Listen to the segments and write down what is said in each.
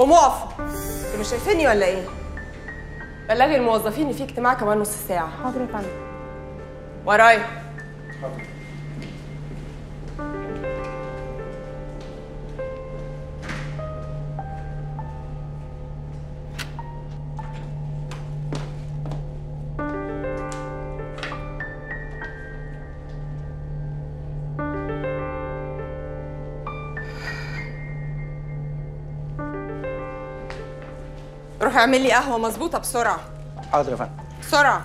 قوموا اقفوا انتوا مش شايفيني ولا ايه بلغي الموظفين ان في اجتماع كمان نص ساعه حاضر يا فندم ورايا روح اعمل لي قهوه مظبوطه بسرعه حاضر يا فندم بسرعه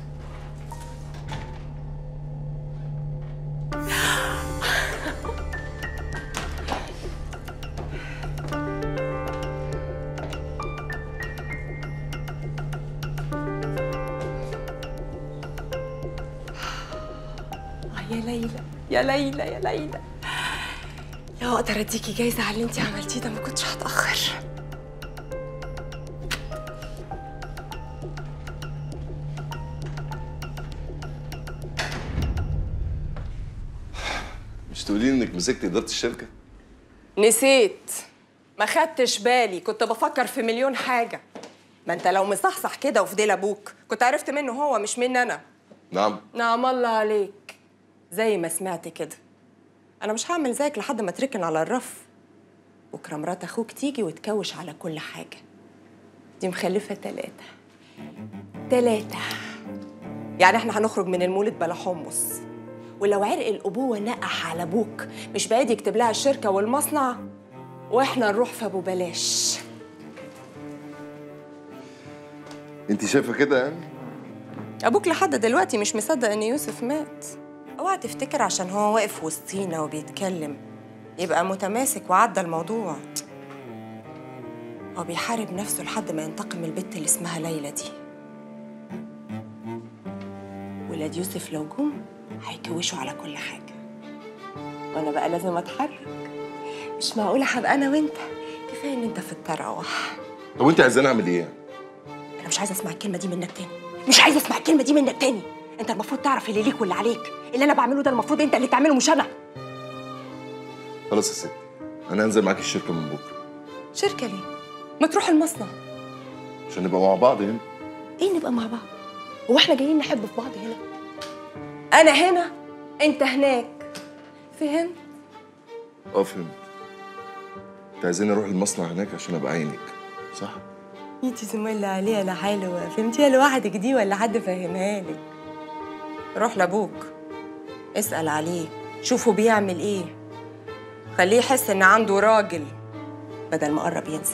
آه، يا ليلى يا ليلى يا ليلى لو اقدر اديكي جايزه على اللي انت عملتيه ده ما كنتش هتاخر مش تقولي انك مسكت اداره الشركه نسيت ما خدتش بالي كنت بفكر في مليون حاجة ما انت لو مصحصح كده وفي ديل ابوك كنت عرفت منه هو مش مني انا نعم نعم الله عليك زي ما سمعت كده انا مش هعمل زيك لحد ما تركن على الرف بكره مرات اخوك تيجي وتكوش على كل حاجة دي مخلفة تلاتة تلاتة يعني احنا هنخرج من المولد بلا حمص ولو عرق الابوه نقح على ابوك مش بعيد يكتب لها الشركه والمصنع واحنا نروح في ابو بلاش انت شايفه كده يعني ابوك لحد دلوقتي مش مصدق ان يوسف مات اوعى تفتكر عشان هو واقف وسطينا وبيتكلم يبقى متماسك وعدى الموضوع هو بيحارب نفسه لحد ما ينتقم من البت اللي اسمها ليلى دي ولاد يوسف لو جم هيكوشوا على كل حاجة وأنا بقى لازم أتحرك مش معقولة هبقى أنا وأنت كفاية إن أنت في التروح طب وانت عايزاني اعمل ايه أنا مش عايزة أسمع الكلمة دي منك تاني مش عايزة أسمع الكلمة دي منك تاني أنت المفروض تعرف اللي ليك واللي عليك اللي أنا بعمله ده المفروض أنت اللي تعمله مش أنا خلاص يا ستي انا هنزل معاكي الشركه من بكره شركة ليه؟ ما تروح المصنع عشان نبقى مع بعض هنا إيه نبقى مع بعض؟ هو إحنا جايين نحب في بعض هنا؟ أنا هنا أنت هناك فهمت؟ اه فهمت انت عايزاني اروح المصنع هناك عشان ابقى عينك صح انتي زميلة عليها لا حلوة فهمتيها لوحدك دي ولا حد فاهمها لك روح لابوك اسأل عليه شوفه بيعمل ايه خليه يحس ان عنده راجل بدل ما قرب ينسى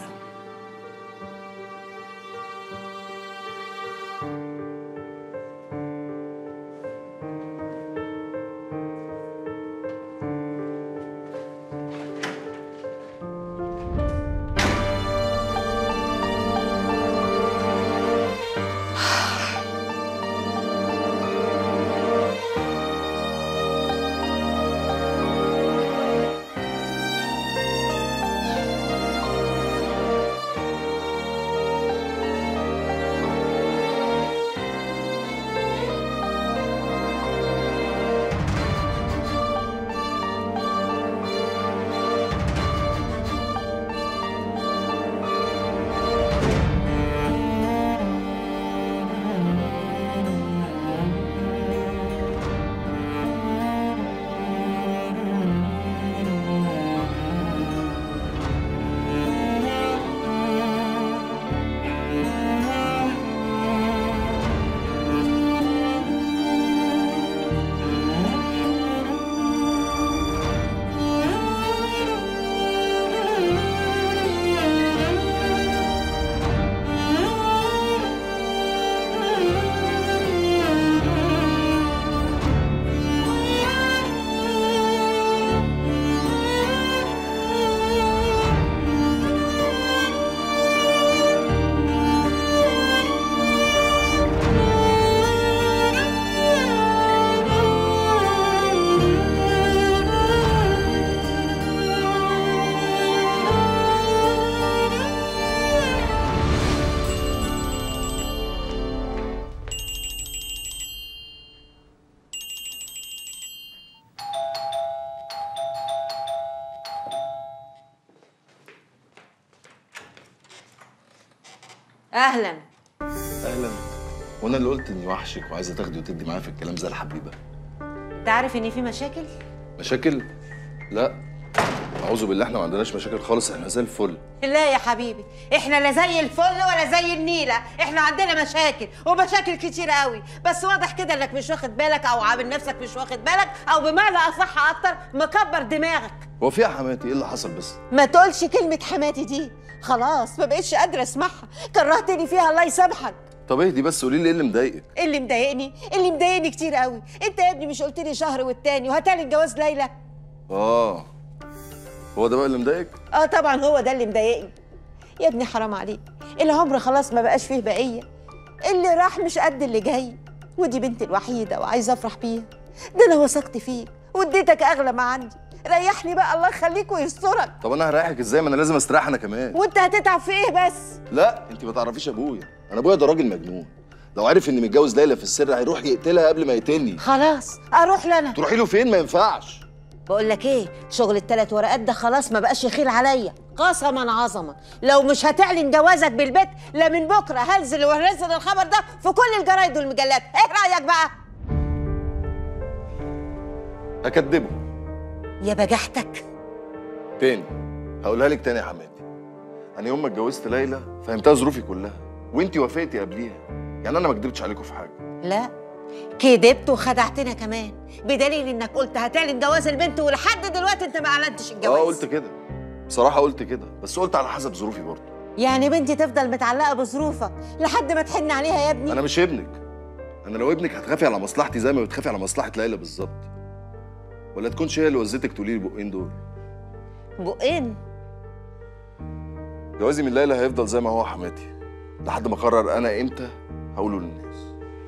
اهلا اهلا وانا اللي قلت اني وحشك وعايزه تاخدي وتدي معايا في الكلام زي الحبيبه انت عارف ان في مشاكل مشاكل لا اعوذ بالله احنا ما عندناش مشاكل خالص احنا زي الفل لا يا حبيبي احنا لا زي الفل ولا زي النيله احنا عندنا مشاكل ومشاكل كتير قوي بس واضح كده انك مش واخد بالك او عامل نفسك مش واخد بالك او بمعنى اصح اكتر مكبر دماغك هو في يا حماتي ايه اللي حصل بس ما تقولش كلمه حماتي دي خلاص ما بقتش قادره اسمعها كرهتني فيها الله يسامحك طب اهدي بس قولي لي ايه اللي مضايقك إيه اللي مضايقني اللي مضايقني كتير قوي انت يا ابني مش قلت لي شهر والتاني وهتالي الجواز ليلى اه هو ده بقى اللي مضايقك اه طبعا هو ده اللي مضايقني يا ابني حرام عليك العمر خلاص ما بقاش فيه بقيه اللي راح مش قد اللي جاي ودي بنتي الوحيده وعايزه افرح بيها ده انا وثقت فيك واديتك اغلى ما عندي ريحني بقى الله يخليك ويسترك طب انا هريحك ازاي ما انا لازم استريح انا كمان وانت هتتعب في ايه بس لا انت ما تعرفيش ابويا انا ابويا ده راجل مجنون لو عرف اني متجوز ليلى في السر هيروح يقتلها قبل ما يقتلني خلاص اروح لنا تروحي له فين ما ينفعش بقول لك ايه شغل الثلاث ورقات ده خلاص ما بقاش يخيل عليا قسما عظما لو مش هتعلن جوازك بالبيت لا من بكره هنزل وهنزل الخبر ده في كل الجرايد والمجلات ايه رايك بقى هكدبه يا بجحتك تاني هقولها لك تاني يا حماتي انا يوم ما اتجوزت ليلى فهمتها ظروفي كلها وانت وافقتي قبليها يعني انا ما كدبتش عليكم في حاجه لا كدبت وخدعتنا كمان بدليل انك قلت هتعلن جواز البنت ولحد دلوقتي انت ما اعلنتش الجواز اه قلت كده بصراحه قلت كده بس قلت على حسب ظروفي برضه يعني بنتي تفضل متعلقه بظروفك لحد ما تحن عليها يا ابني انا مش ابنك انا لو ابنك هتخافي على مصلحتي زي ما بتخافي على مصلحه ليلى بالظبط ولا تكونش هي اللي وزتك تقولي لي البقين دول بقين جوازي من ليلى هيفضل زي ما هو حماتي لحد ما اقرر انا امتى هقوله للناس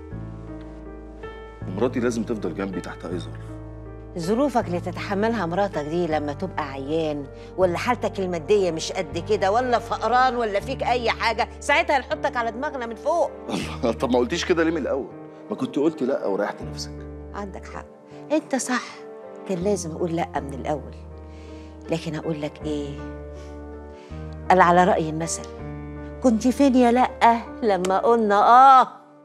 ومراتي لازم تفضل جنبي تحت اي ظرف ظروفك اللي تتحملها مراتك دي لما تبقى عيان ولا حالتك المادية مش قد كده ولا فقران ولا فيك أي حاجة ساعتها نحطك على دماغنا من فوق طب ما قلتيش كده ليه من الاول ما كنت قلتي لا وريحت نفسك عندك حق أنت صح كان لازم أقول لأ من الأول لكن أقول لك إيه قال على رأي المثل كنت فين يا لأ لما قلنا آه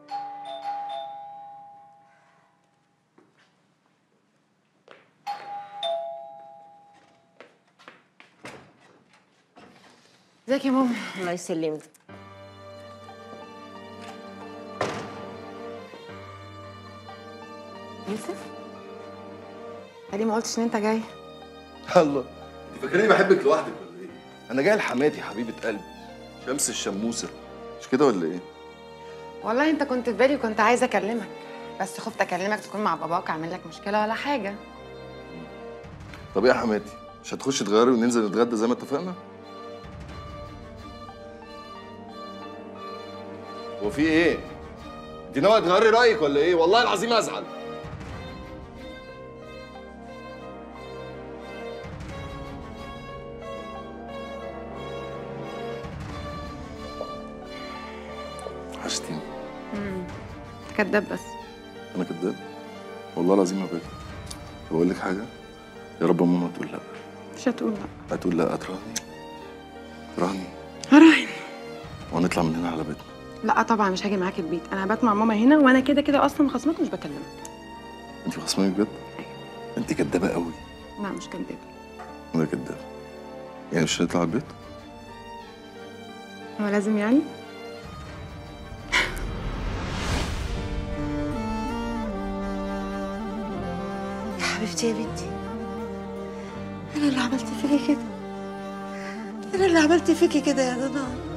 ازيك يا ماما الله يسلمك يوسف ليه ما قلتش ان انت جاي الله انت فاكراني بحبك لوحدك ولا ايه انا جاي لحماتي حبيبه قلبي شمس الشموسه مش كده ولا ايه والله انت كنت في بالي وكنت عايزه اكلمك بس خفت اكلمك تكون مع باباك عامل لك مشكله ولا حاجه طب ايه يا حماتي مش هتخشي تغيري وننزل نتغدى زي ما اتفقنا هو في ايه انت ناويه تغيري رايك ولا ايه والله العظيم ازعل وحشتيني كداب بس انا كداب والله العظيم ما بكذب بقول لك حاجه يا رب ماما تقول لا مش هتقول لا هتقول لا تراهني تراهني هراهن ونطلع من هنا على بيتنا لا طبعا مش هاجي معاك البيت انا هبات مع ماما هنا وانا كده كده اصلا خصمك مش بكلمك انت خصماني بجد انت كدابه قوي لا مش كداب انا كداب يعني مش هنطلع على البيت هو لازم يعني يا حبيبتي يا بنتي أنا اللي عملت فيكي كده أنا اللي عملت فيكي كده يا ضنا